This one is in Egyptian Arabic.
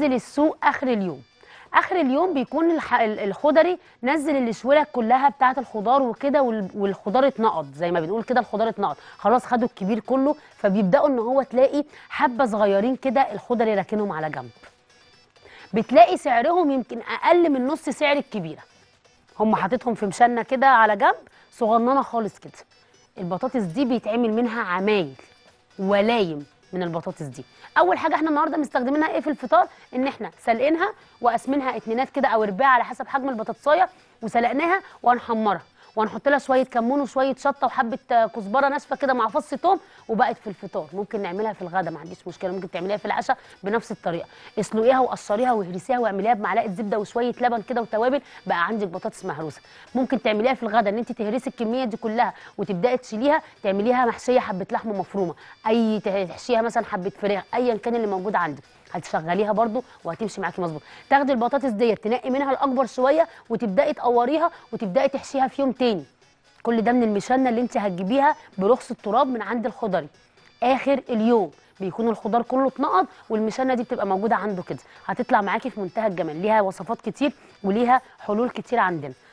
ننزل السوق اخر اليوم اخر اليوم بيكون الح... ال- الخضري نزل الشويلة كلها بتاعه الخضار وكده وال... والخضار اتنقض زي ما بنقول كده الخضار اتنقض خلاص خدوا الكبير كله فبيبداوا ان هو تلاقي حبه صغيرين كده الخضري راكنهم على جنب بتلاقي سعرهم يمكن اقل من نص سعر الكبيره هم حاططهم في مشنه كده على جنب صغننه خالص كده البطاطس دي بيتعمل منها عمايل ولايم من البطاطس دي اول حاجه احنا النهارده مستخدمينها ايه في الفطار ان احنا سلقينها وقاسمينها اتنينات كده او رباع على حسب حجم البطاطسايه وسلقناها وهنحمرها وهنحط لها شويه كمون وشويه شطه وحبه آه، كزبره ناشفه كده مع فص ثوم وبقت في الفطار ممكن نعملها في الغدا ما عنديش مشكله ممكن تعمليها في العشاء بنفس الطريقه اسلقيها وقشريها واهرسيها واعمليها بمعلقه زبده وشويه لبن كده وتوابل بقى عندك بطاطس مهروسه ممكن تعمليها في الغدا ان انت تهرسي الكميه دي كلها وتبداي تشيليها تعمليها محشيه حبه لحمه مفرومه اي تحشيها مثلا حبه فراخ ايا كان اللي موجود عندك هتشغليها برده وهتمشي معاكي مظبوط تاخدي البطاطس ديت تنقي منها الاكبر شويه وتبداي تقوريها وتبداي تحشيها في يوم تاني كل ده من المشنه اللي انت هتجيبيها برخص التراب من عند الخضري اخر اليوم بيكون الخضار كله اتنقض والمشنه دي بتبقى موجوده عنده كده هتطلع معاكي في منتهى الجمال ليها وصفات كتير وليها حلول كتير عندنا